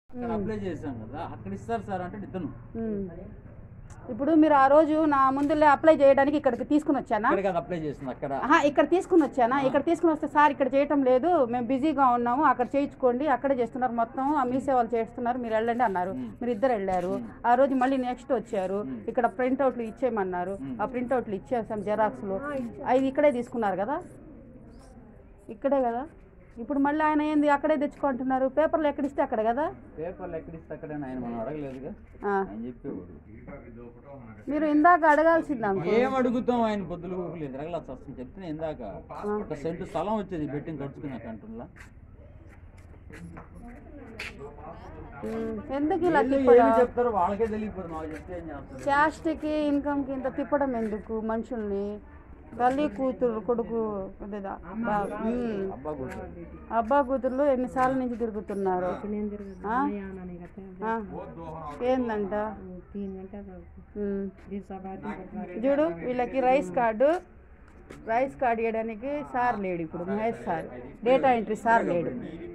అక్కడ అప్లై చేశాం కదా అక్కడ ఇస్తారు సార్ అంటే ఇతను ఉమ్. ఇప్పుడు మీరు ఆ రోజు నా ముందులే అప్లై చేయడానికి ఇక్కడికి తీసుకుని వచ్చానా అక్కడ కాదు అప్లై చేసింది అక్కడ ఆహా, ఇక్కడ తీసుకుని వచ్చానా ఇక్కడ తీసుకుని వస్తే సార్ ఇక్కడ చేయటం లేదు మేము బిజీగా ఉన్నాము అక్కడ చేయించుకోండి అక్కడే చేస్తున్నారు మొత్తం ఆ మీ సేవలు చేస్తున్నారు మీరు వెళ్ళండి అన్నారు మీరు ఇద్దరు వెళ్ళారు ఆ రోజు మళ్ళీ నెక్స్ట్ వచ్చారు ఇక్కడ ప్రింట్అవుట్లు ఇచ్చేయమన్నారు ఆ ప్రింట్అవుట్లు ఇచ్చేసాం జెరాక్స్లు అవి ఇక్కడే తీసుకున్నారు కదా ఇక్కడే కదా ఇప్పుడు మళ్ళీ ఆయన ఏంది అక్కడే తెచ్చుకుంటున్నారు పేపర్లు ఎక్కడిస్తే అక్కడ కదా పేపర్లు ఎక్కడ ఇస్తే అక్కడ ఆయన మనం అడగలేదుగా ఆ. ఆయన చెప్పేవాడు మీరు ఇందాక అడగాల్సింది అనుకో ఏం అడుగుతాం ఆయన పొద్దులు లేదు రగలా వస్తుంది చెప్తే ఇందాక ఒక సెంటు స్థలం వచ్చేది బెట్టింగ్ ఖర్చుకున్నా కంటున్నా ఉమ్, ఎందుకు ఇలా వీళ్ళు తిప్పడం ఏం చెప్తారో వాళ్ళకే తెలియదు మాకు చెప్తే ఏం చేస్తారు క్యాస్ట్కి ఇన్కమ్కి ఇంత తిప్పడం ఎందుకు మనుషుల్ని తల్లి కూతురు కొడుకు అదేదా బా- ఉమ్. అబ్బా కూర్చో అబ్బా కూతుర్లు ఎన్నిసార్లు నుంచి తిరుగుతున్నారు ఆ? ఆ. ఏందంట ఉమ్. చూడు వీళ్ళకి రైస్ కార్డు రైస్ కార్డు ఇవ్వడానికి సార్ లేడు ఇప్పుడు Mahesh sir data entry sir లేడు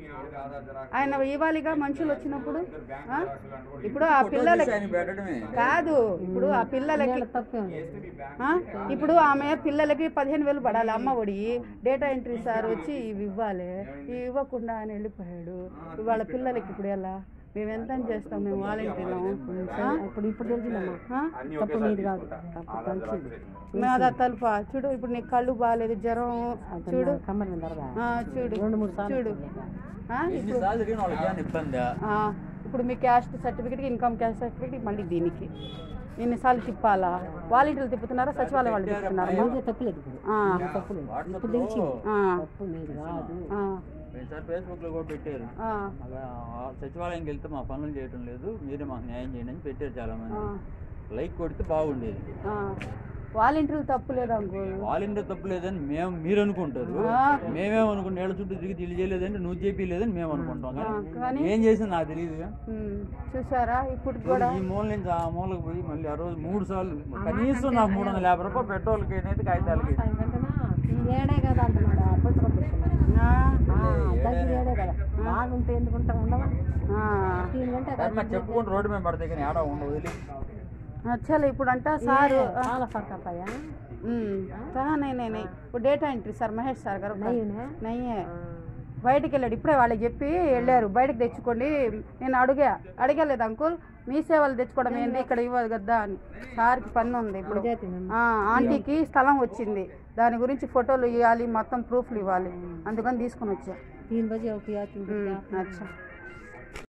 ఆయన ఇవ్వాలిగా మనుషులు వచ్చినప్పుడు ఆ? ఇప్పుడు ఆ పిల్లలకి ఆయన పెట్టడమే కాదు ఇప్పుడు ఆ పిల్లలకి ఆ? ఇప్పుడు ఆమె పిల్లలకి పదిహేను వేలు పడాలి అమ్మ ఒడి డేటా ఎంట్రీ సార్ వచ్చి ఇవి ఇవ్వాలి ఇవి ఇవ్వకుండా ఆయన వెళ్ళిపోయాడు వాళ్ళ పిల్లలకి ఇప్పుడు ఎలా మేము ఎంత అని చేస్తాం మేము వాలంటీర్లం ఇప్పుడు ఇప్పుడు తెలిసిందమ్మా తప్పు మీది కాదు మేము అది తలుపా చూడు ఇప్పుడు నీకు కళ్ళు బాగాలేదు జ్వరం చూడు ఆ, చూడు చూడు ఆ, ఎన్నిసార్లు తిరిగిన వాళ్ళకి ఏమైనా ఇబ్బందా ఆ, ఇప్పుడు మీ caste certificate income caste certificate మళ్ళీ దీనికి ఎన్నిసార్లు తిప్పాలా వాలంటీర్లు తిప్పుతున్నారా సచివాలయం వాళ్ళు తిప్పుతున్నారా ఆ, వాట్సాప్లో ఆ, ఆ, సార్ ఫేస్బుక్ లో కూడా పెట్టారు ఆ, అలా ఆ సచివాలయంకి వెళ్తే మా పనులు చేయటం లేదు మీరే మాకు న్యాయం చేయండి అని పెట్టారు చాలా మంది లైక్ కొడితే బాగుండేది ఆ. వాలంటీర్లు తప్పు లేదు అంకుల్ వాళ్ళింటే తప్పు లేదని మేము మీరు అనుకుంటారు మేమేమనుకుంటాం ఏళ్ళ చుట్టూ తిరిగి తిరిగి చేయలేదంటే నువ్వు చేపిలేదని మేము అనుకుంటాం కానీ ఏం చేసింది నాకు తెలియదు ఉమ్, చూసారా ఇప్పుడు కూడా ఈ మూల నుంచి ఆ మూలకు పోయి మళ్ళీ ఆ రోజు మూడు సార్లు కనీసం నాకు మూడు వందల యాభై రూపాయలు పెట్రోల్కి అయితే కాగితాలకి ఏడే కదా అంటున్నాడు అప్పట్లో ఆ, దగ్గర ఏడే కదా బాగుంటే ఎందుకుంటా ఉండవా ఆ. దీని గంట సార్ మరి చెప్పుకుంటూ రోడ్డు మీద పడతాయి కానీ ఆడ ఉండవు వదిలి చలో ఇప్పుడు అంట సారు చాలా ఫర్క్ అయ్యా నేనే ఇప్పుడు data entry sir Mahesh sir garu నయ్యే బయటికి వెళ్ళాడు ఇప్పుడే వాళ్ళకి చెప్పి వెళ్ళారు బయటకు తెచ్చుకోండి నేను అడిగా అడగలేదు అంకుల్ మీ సేవలు తెచ్చుకోవడం ఏంటి ఇక్కడ ఇవ్వదు కదా అని సార్కి పన్ను ఉంది ఇప్పుడు ఆ, ఆంటీకి స్థలం వచ్చింది దాని గురించి ఫోటోలు ఇవ్వాలి మొత్తం ప్రూఫ్లు ఇవ్వాలి అందుకని తీసుకుని వచ్చా तीन बजे होती है ఉమ్, అచ్చా